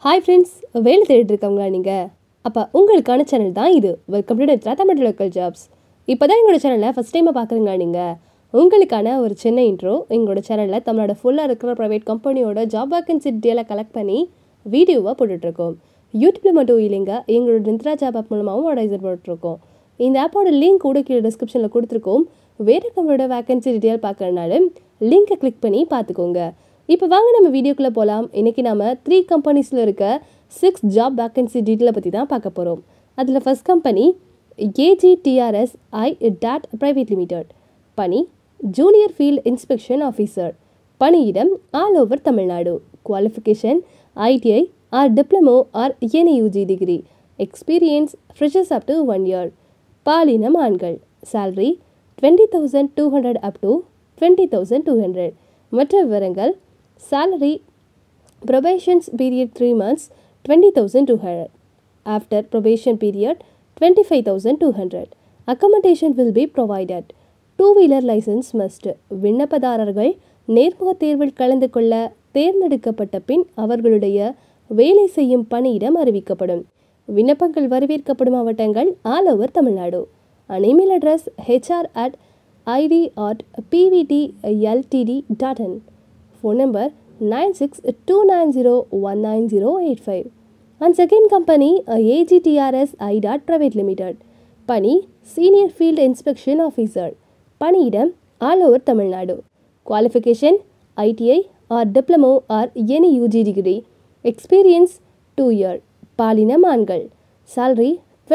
hi friends வேலை தேடிட்டு இருக்கவங்களா நீங்கள் அப்போ உங்களுக்கான சேனல் தான் இது welcome to Nithra Tamil local jobs இப்போ தான் எங்களோட சேனலை ஃபஸ்ட் டைமாக பார்க்குறீங்களா நீங்கள் உங்களுக்கான ஒரு சின்ன இன்ட்ரோ எங்களோட சேனலில் தமிழோட ஃபுல்லாக இருக்கிற ப்ரைவேட் கம்பெனியோட ஜாப் வேக்கன்சி டீட்டெயிலாக கலெக்ட் பண்ணி வீடியோவாக போட்டுட்ருக்கோம் யூடியூப்பில் மட்டும் இல்லைங்க எங்களோட நித்ரா ஜாப் ஆப் மூலமாகவும் அடைசர் போட்டுட்ருக்கோம் இந்த ஆப்போட லிங்க் கூட கீழே டிஸ்கிரிப்ஷனில் கொடுத்துருக்கோம் வேறு கம்பெனியோட வேக்கன்சி டீட்டெயில் பார்க்கறனால லிங்கை கிளிக் பண்ணி பார்த்துக்கோங்க இப்போ வாங்க நம்ம வீடியோக்குள்ளே போகலாம் இன்றைக்கி நாம த்ரீ கம்பெனிஸில் இருக்க சிக்ஸ் ஜாப் வேக்கன்சி டீட்டெயிலை பற்றி தான் பார்க்க போகிறோம் அதில் first company AGTRS I dot private limited பணி ஜூனியர் ஃபீல்ட் இன்ஸ்பெக்ஷன் ஆஃபீஸர் பணியிடம் all over Tamil Nadu qualification ITI or diploma or any UG degree experience freshers up to one year பாலினம் ஆண்கள் salary twenty thousand two hundred up to twenty thousand two hundred மற்ற விவரங்கள் salary probations period 3 months 20200 after probation period 25200 accommodation will be provided two wheeler licence must விண்ணப்பதாரர்கள் நேர்முக தேர்வில் கலந்து கொள்ள தேர்ந்தெடுக்கப்பட்ட பின் அவர்களுடைய வேலை செய்யும் பணியிடம் அறிவிக்கப்படும் விண்ணப்பங்கள் வரவேற்கப்படும் மாவட்டங்கள் all over Tamil Nadu an email address HR at ID at PVT LTD dot in phone number 9629019085 and second company uh, AGTRS I dot private limited பணி senior field inspection officer பணியிடம் all over Tamil Nadu qualification ITI or diploma or any UG degree experience 2 year பாலினம் ஆண்கள் salary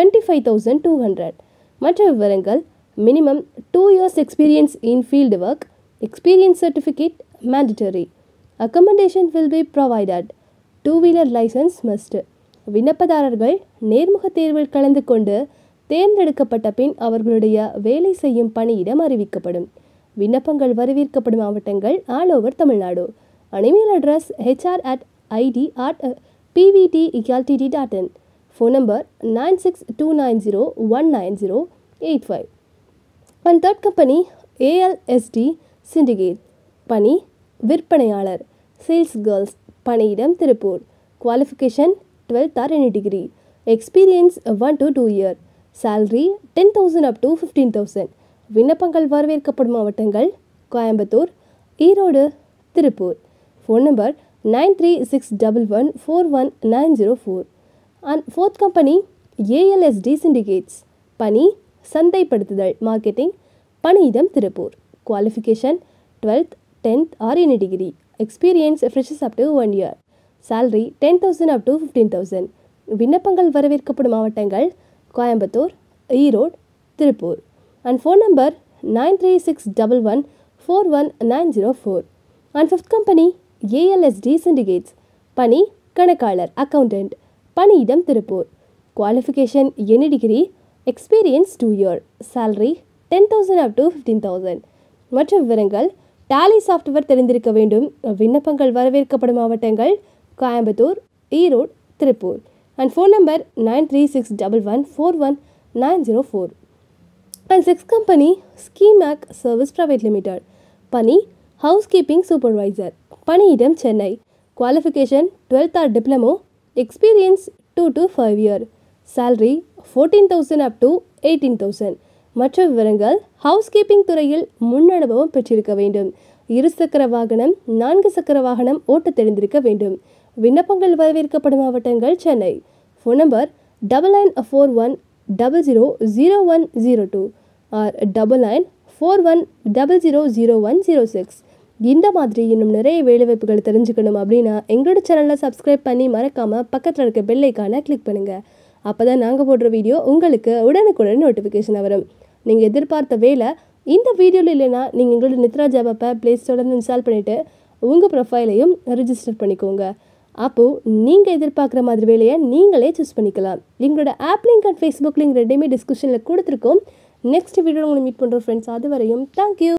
25200 மற்ற விவரங்கள் minimum two years experience in field work experience certificate mandatory accommodation will be provided two wheeler licence must விண்ணப்பதாரர்கள் நேர்முக தேர்வில் கலந்து கொண்டு தேர்ந்தெடுக்கப்பட்ட பின் அவர்களுடைய வேலை செய்யும் பணியிடம் அறிவிக்கப்படும் விண்ணப்பங்கள் வரவேற்கப்படும் மாவட்டங்கள் all over Tamil Nadu an email address HR at ID at PVT LTD dot in phone number nine six two nine zero one nine zero eight five and third company ALST syndicate பணி விற்பனையாளர் சேல்ஸ் கேர்ள்ஸ் பணியிடம் Tiruppur qualification twelfth or any degree experience one to two year salary ten thousand up to fifteen thousand விண்ணப்பங்கள் வரவேற்கப்படும் மாவட்டங்கள் Coimbatore Erode Tiruppur phone number nine three six double one four one nine zero four and fourth company ALST syndicates பணி சந்தைப்படுத்துதல் marketing பணியிடம் Tiruppur qualification twelfth tenth or any degree experience freshers up to one year salary ten thousand up to fifteen thousand விண்ணப்பங்கள் வரவேற்கப்படும் மாவட்டங்கள் Coimbatore Erode Tiruppur and phone number nine three six double one four one nine zero four and fifth company ALST syndicates பணி கணக்காளர் accountant பணியிடம் Tiruppur qualification any degree experience two year salary ten thousand up to fifteen thousand மற்ற விவரங்கள் Tally software தெரிந்திருக்க வேண்டும் விண்ணப்பங்கள் வரவேற்கப்படும் மாவட்டங்கள் Coimbatore Erode Tiruppur and phone number nine three six double one four one nine zero four and six company ஸ்கீமேக் service private limited பணி house keeping supervisor பணியிடம் Chennai qualification twelfth or diploma experience two to five year salary fourteen thousand up to eighteen thousand மற்ற விவரங்கள் house keeping துறையில் முன் அனுபவம் பெற்றிருக்க வேண்டும் இரு சக்கர வாகனம் நான்கு சக்கர வாகனம் ஓட்ட தெரிந்திருக்க வேண்டும் விண்ணப்பங்கள் வரவேற்கப்படும் மாவட்டங்கள் Chennai phone number double nine four one double zero zero one zero two or double nine four one double zero zero one zero six இந்த மாதிரி இன்னும் நிறைய வேலைவாய்ப்புகள் தெரிஞ்சுக்கணும் அப்படின்னா எங்களோட சேனலை சப்ஸ்கிரைப் பண்ணி மறக்காமல் பக்கத்தில் இருக்க பெல் ஐக்கானை கிளிக் பண்ணுங்கள் அப்போ தான் நாங்கள் போடுற வீடியோ உங்களுக்கு உடனுக்குடன் நோட்டிஃபிகேஷன் வரும் நீங்கள் எதிர்பார்த்த வேலை இந்த வீடியோவில் இல்லைன்னா நீங்கள் எங்களோட நித்ரா ஜாப் அப்பை ப்ளே ஸ்டோர்லேருந்து இன்ஸ்டால் பண்ணிவிட்டு உங்கள் ப்ரொஃபைலையும் ரிஜிஸ்டர் பண்ணிக்கோங்க அப்போது நீங்கள் எதிர்பார்க்குற மாதிரி வேலையை நீங்களே சூஸ் பண்ணிக்கலாம் எங்களோட app link and Facebook link ரெண்டுமே டிஸ்கிரிப்ஷனில் கொடுத்துருக்கோம் நெக்ஸ்ட் வீடியோ உங்களை மீட் பண்ணுறோம் ஃப்ரெண்ட்ஸ் அது வரையும் தேங்க்யூ